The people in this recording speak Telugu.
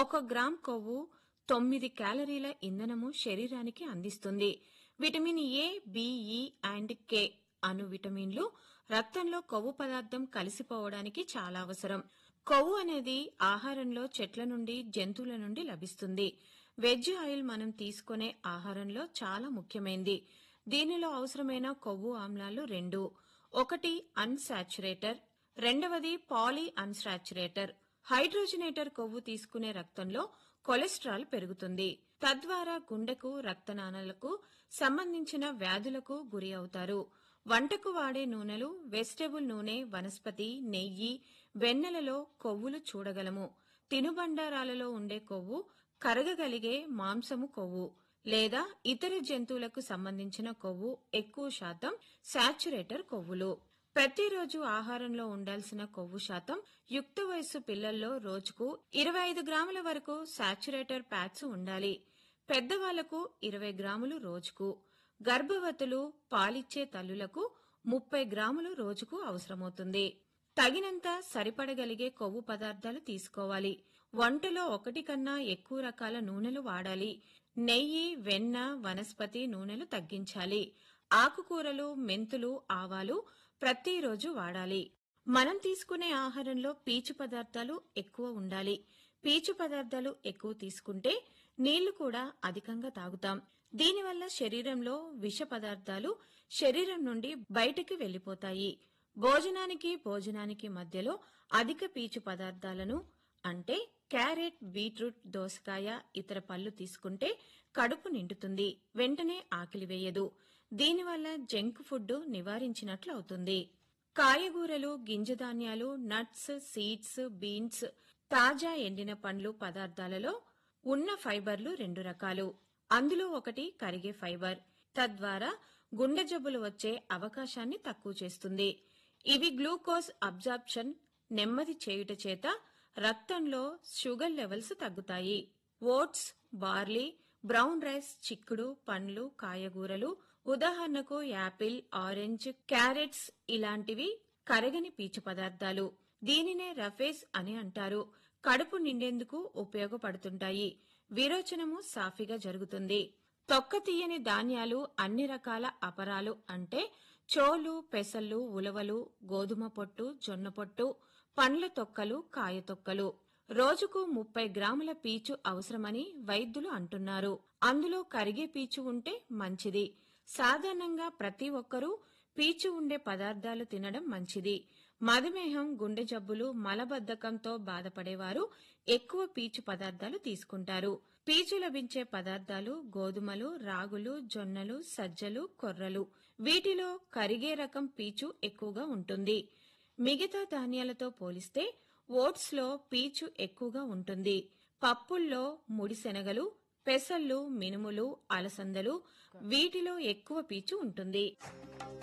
ఒక గ్రామ్ కొవ్వు తొమ్మిది క్యాలరీల ఇంధనము శరీరానికి అందిస్తుంది vitamin A B E and K అను విటమిన్లు రక్తంలో కొవ్వు పదార్థం కలిసిపోవడానికి చాలా అవసరం కొవ్వు అనేది ఆహారంలో చెట్ల నుండి జంతువుల నుండి లభిస్తుంది వెజ్ ఆయిల్ మనం తీసుకునే ఆహారంలో చాలా ముఖ్యమైనది దీనిలో అవసరమైన కొవ్వు ఆమ్లాలు రెండు ఒకటి అన్సాచురేటర్ రెండవది పాలీ అన్సాచురేటర్ హైడ్రోజనేటర్ కొవ్వు తీసుకునే రక్తంలో కొలెస్ట్రాల్ పెరుగుతుంది తద్వారా గుండెకు రక్తనాళాలకు సంబంధించిన వ్యాధులకు గురి అవుతారు వంటకు వాడే నూనెలు వెజిటబుల్ నూనె వనస్పతి నెయ్యి వెన్నెలలో కొవ్వులు చూడగలము తినుబండారాలలో ఉండే కొవ్వు కరగగలిగే మాంసము కొవ్వు లేదా ఇతర జంతువులకు సంబంధించిన కొవ్వు ఎక్కువ శాతం శాచురేటర్ కొవ్వులు ప్రతిరోజు ఆహారంలో ఉండాల్సిన కొవ్వు శాతం యుక్త వయస్సు పిల్లల్లో రోజుకు ఇరవై ఐదు గ్రాముల వరకు శాచురేటర్ ఫ్యాట్స్ ఉండాలి పెద్దవాళ్లకు ఇరవై గ్రాములు రోజుకు గర్భవతులు పాలిచ్చే తల్లులకు ముప్పై గ్రాములు రోజుకు అవసరమవుతుంది తగినంత సరిపడగలిగే కొవ్వు పదార్థాలు తీసుకోవాలి వంటలో ఒకటి కన్నా ఎక్కువ రకాల నూనెలు వాడాలి నెయ్యి వెన్న వనస్పతి నూనెలు తగ్గించాలి ఆకుకూరలు మెంతులు ఆవాలు ప్రతిరోజు వాడాలి మనం తీసుకునే ఆహారంలో పీచు పదార్థాలు ఎక్కువ ఉండాలి పీచు పదార్థాలు ఎక్కువ తీసుకుంటే నీళ్లు కూడా అధికంగా తాగుతాం దీనివల్ల శరీరంలో విష పదార్థాలు శరీరం నుండి బయటకి వెళ్లిపోతాయి భోజనానికి భోజనానికి మధ్యలో అధిక పీచు పదార్థాలను అంటే క్యారెట్ బీట్రూట్ దోసకాయ ఇతర పళ్ళు తీసుకుంటే కడుపు నిండుతుంది వెంటనే ఆకలి వేయదు దీనివల్ల జంక్ ఫుడ్ నివారించినట్లు అవుతుంది కాయగూరలు గింజధాన్యాలు నట్స్ సీడ్స్ బీన్స్ తాజా ఎండిన పండ్లు పదార్థాలలో ఉన్న ఫైబర్లు రెండు రకాలు అందులో ఒకటి కరిగే ఫైబర్ తద్వారా గుండె జబ్బులు వచ్చే అవకాశాన్ని తక్కువ చేస్తుంది ఇవి గ్లూకోజ్ అబ్జార్ప్షన్ నెమ్మది చేయుట చేత రక్తంలో షుగర్ లెవెల్స్ తగ్గుతాయి ఓట్స్ బార్లీ బ్రౌన్ రైస్ చిక్కుడు పండ్లు కాయగూరలు ఉదాహరణకు యాపిల్ ఆరెంజ్ క్యారెట్స్ ఇలాంటివి కరగని పీచు పదార్థాలు దీనినే రఫేస్ అని అంటారు కడుపు నిండేందుకు ఉపయోగపడుతుంటాయి విరోచనము సాఫీగా జరుగుతుంది తొక్క తీయని ధాన్యాలు అన్ని రకాల అపరాలు అంటే చోలు పెసళ్ళు ఉలవలు గోధుమ పొట్టు జొన్న పొట్టు పండ్ల తొక్కలు కాయ తొక్కలు రోజుకు ముప్పై గ్రాముల పీచు అవసరమని వైద్యులు అంటున్నారు అందులో కరిగే పీచు ఉంటే మంచిది సాధారణంగా ప్రతి ఒక్కరూ పీచు ఉండే పదార్థాలు తినడం మంచిది మధుమేహం గుండె జబ్బులు మలబద్ధకంతో బాధపడేవారు ఎక్కువ పీచు పదార్థాలు తీసుకుంటారు పీచు లభించే పదార్థాలు గోధుమలు రాగులు జొన్నలు సజ్జలు కొర్రలు వీటిలో కరిగే రకం పీచు ఎక్కువగా ఉంటుంది మిగతా ధాన్యాలతో పోలిస్తే ఓట్స్ లో పీచు ఎక్కువగా ఉంటుంది పప్పుల్లో ముడిశెనగలు పెసళ్ళు మినుములు అలసందలు వీటిలో ఎక్కువ పీచు ఉంటుంది